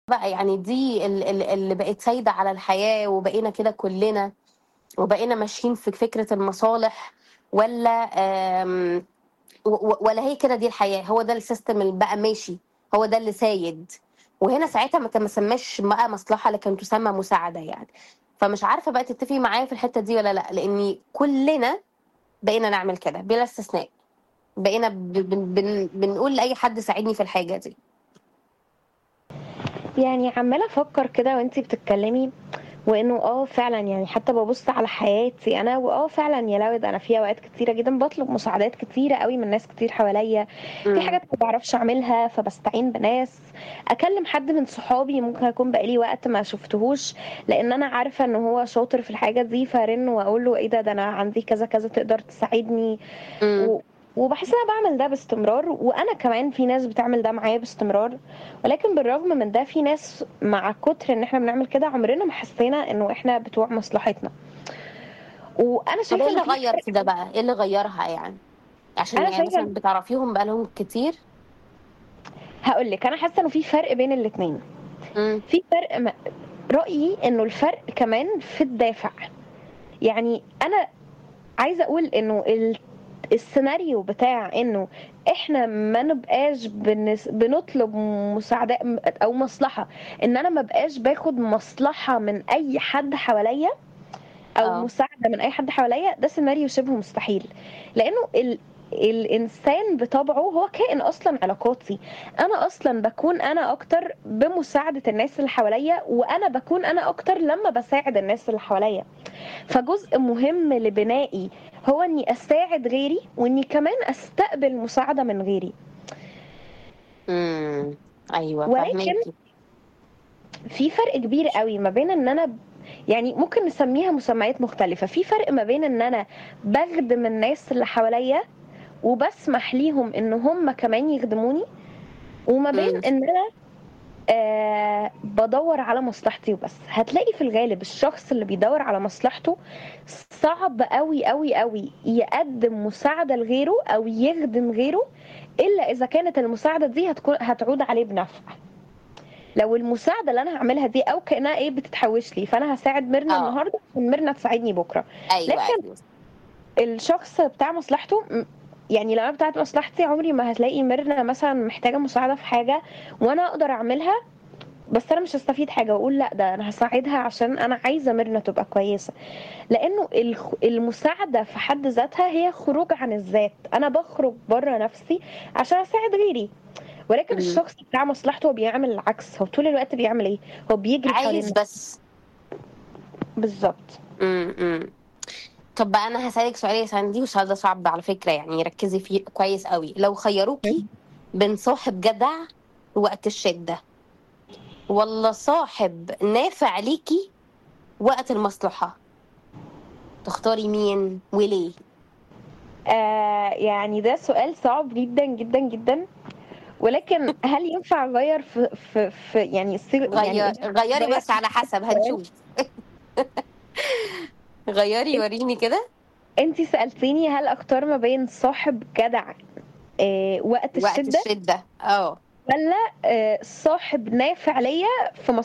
بقى يعني دي ال- ال- اللي بقت سايدة على الحياة وبقينا كده كلنا وبقينا ماشيين في فكرة المصالح ولا آم، و- و- ولا هي كده دي الحياة هو ده السيستم اللي بقى ماشي هو ده اللي سايد وهنا ساعتها ما ما سماش بقى مصلحة لكن تسمى مساعدة يعني فمش عارفة بقى تتفقي معايا في الحتة دي ولا لا لأني كلنا بقينا نعمل كده بلا استثناء بقينا ب- بن بن بنقول لأي حد ساعدني في الحاجة دي يعني عمالة أفكر كده وانتي بتتكلمي وانه اه فعلا يعني حتى ببص على حياتي انا واه فعلا يا لود انا في اوقات كتيره جدا بطلب مساعدات كتيره قوي من ناس كتير حواليا في مم. حاجات ما بعرفش اعملها فبستعين بناس اكلم حد من صحابي ممكن اكون بقالي وقت ما شفتهوش لان انا عارفه ان هو شاطر في الحاجه دي فرن واقول له ايه ده ده انا عندي كذا كذا تقدر تساعدني مم. و... وبحس ان انا بعمل ده باستمرار وانا كمان في ناس بتعمل ده معايا باستمرار ولكن بالرغم من ده في ناس مع كتر ان احنا بنعمل كده عمرنا ما حسينا انه احنا بتوع مصلحتنا وانا طب شايفه ايه اللي ان في غير في ده بقى؟ ايه اللي غيرها يعني؟ عشان انا يعني مثلا شايفه بتعرفيهم بقالهم كتير؟ هقول لك انا حاسه انه في فرق بين الاثنين مم. في فرق م... رايي انه الفرق كمان في الدافع يعني انا عايزه اقول انه ال... السيناريو بتاع انه احنا ما نبقاش بنس... بنطلب مساعدة او مصلحة ان انا ما بقاش باخد مصلحة من اي حد حواليا او اه مساعدة من اي حد حواليا ده سيناريو شبه مستحيل لانه ال... الانسان بطبعه هو كائن اصلا علاقاتي انا اصلا بكون انا اكتر بمساعدة الناس اللي حواليا وانا بكون انا اكتر لما بساعد الناس اللي حواليا فجزء مهم لبنائي هو اني اساعد غيري واني كمان استقبل مساعده من غيري امم ايوه ولكن فاهماكي في فرق كبير قوي ما بين ان انا يعني ممكن نسميها مسميات مختلفه في فرق ما بين ان انا بخدم الناس اللي حواليا وبسمح ليهم ان هم كمان يخدموني وما بين امم ان انا آه بدور على مصلحتي وبس هتلاقي في الغالب الشخص اللي بيدور على مصلحته صعب قوي قوي قوي يقدم مساعدة لغيره او يخدم غيره الا اذا كانت المساعدة دي هتكون هتعود عليه بنفع لو المساعدة اللي انا هعملها دي او كأنها ايه بتتحوش لي فانا هساعد ميرنا اه النهاردة عشان ميرنا تساعدني بكرة ايوه لكن ايوه الشخص بتاع مصلحته م- يعني لو انا بتاعت مصلحتي عمري ما هتلاقي ميرنا مثلا محتاجة مساعدة في حاجة وانا اقدر اعملها بس انا مش هستفيد حاجه واقول لا ده انا هساعدها عشان انا عايزه ميرنا تبقى كويسه لانه الخ- المساعده في حد ذاتها هي خروج عن الذات انا بخرج بره نفسي عشان اساعد غيري ولكن امم الشخص بتاع مصلحته هو بيعمل العكس هو طول الوقت بيعمل ايه هو بيجري حوالين عايز نفسه بس بالظبط امم طب بقى انا هسألك سؤال يا ساندي والسؤال ده صعب على فكرة يعني ركزي فيه كويس قوي لو خيروكي بين صاحب جدع وقت الشدة ولا صاحب نافع ليكي وقت المصلحة تختاري مين وليه آه يعني ده سؤال صعب جدا جدا جدا ولكن هل ينفع اغير في في, في يعني الصيغ يعني غير إجابة غيري اغير بس على حسب السؤال هنشوف غيري وريني كده انتي سألتيني هل اختار ما بين صاحب جدع آه، وقت وقت الشدة الشدة اه ولا آه، صاحب نافع ليا في